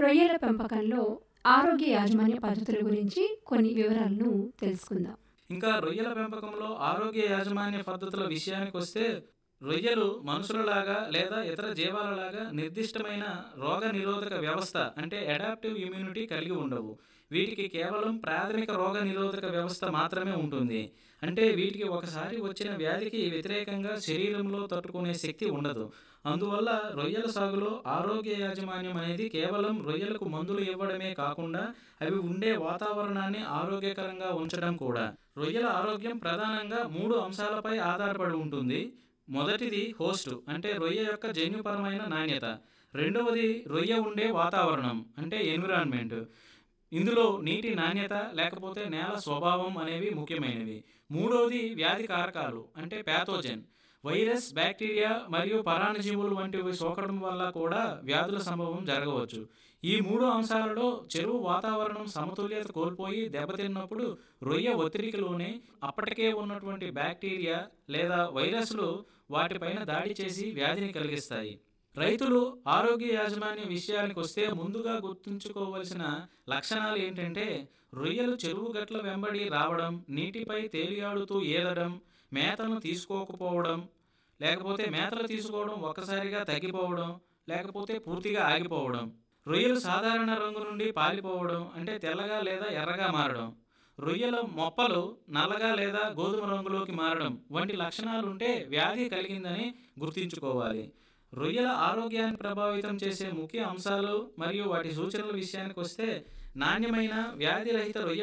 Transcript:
రొయ్యల పెంపకంలో ఆరోగ్య యాజమాన్య పద్ధతుల గురించి కొన్ని వివరాలను తెలుసుకుందాం ఇంకా రొయ్యల పెంపకంలో ఆరోగ్య యాజమాన్య పద్ధతుల విషయానికి వస్తే రొయ్యలు మనుషులలాగా లేదా ఇతర జీవాలలాగా నిర్దిష్టమైన రోగ నిరోధక వ్యవస్థ అంటే అడాప్టివ్ ఇమ్యూనిటీ కలిగి ఉండవు వీటికి కేవలం ప్రాథమిక రోగ నిరోధక వ్యవస్థ మాత్రమే ఉంటుంది అంటే వీటికి ఒకసారి వచ్చిన వ్యాధికి వ్యతిరేకంగా శరీరంలో తట్టుకునే శక్తి ఉండదు అందువల్ల రొయ్యల సాగులో ఆరోగ్య యాజమాన్యం అనేది కేవలం రొయ్యలకు మందులు ఇవ్వడమే కాకుండా అవి ఉండే వాతావరణాన్ని ఆరోగ్యకరంగా ఉంచడం కూడా రొయ్యల ఆరోగ్యం ప్రధానంగా మూడు అంశాలపై ఆధారపడి ఉంటుంది మొదటిది హోస్ట్ అంటే రొయ్య యొక్క జన్యుపరమైన నాణ్యత రెండవది రొయ్య ఉండే వాతావరణం అంటే ఎన్విరాన్మెంట్ ఇందులో నీటి నాణ్యత లేకపోతే నేల స్వభావం అనేవి ముఖ్యమైనవి మూడవది వ్యాధి కారకాలు అంటే ప్యాథోజన్ వైరస్ బ్యాక్టీరియా మరియు పరాణజీవులు వంటివి సోకడం వల్ల కూడా వ్యాధుల సంభవం జరగవచ్చు ఈ మూడు అంశాలలో చెరువు వాతావరణం సమతుల్యత కోల్పోయి దెబ్బతిన్నప్పుడు రొయ్య ఒత్తిడికిలోనే అప్పటికే ఉన్నటువంటి బ్యాక్టీరియా లేదా వైరస్లు వాటిపైన దాడి చేసి వ్యాధిని కలిగిస్తాయి రైతులు ఆరోగ్య యాజమాన్య విషయానికి వస్తే ముందుగా గుర్తుంచుకోవలసిన లక్షణాలు ఏంటంటే రొయ్యలు చెరువు గట్ల వెంబడి రావడం నీటిపై తేలియాడుతూ ఏదడం మేతను తీసుకోకపోవడం లేకపోతే మేతలు తీసుకోవడం ఒక్కసారిగా తగ్గిపోవడం లేకపోతే పూర్తిగా ఆగిపోవడం రొయ్యలు సాధారణ రంగు నుండి పాలిపోవడం అంటే తెల్లగా లేదా ఎర్రగా మారడం రొయ్యల మొప్పలు నల్లగా లేదా గోధుమ రంగులోకి మారడం వంటి లక్షణాలు ఉంటే వ్యాధి కలిగిందని గుర్తుంచుకోవాలి రొయ్యల ఆరోగ్యాన్ని ప్రభావితం చేసే ముఖ్య అంశాలు మరియు వాటి సూచనల విషయానికి వస్తే నాణ్యమైన వ్యాధిరహిత రొయ్యల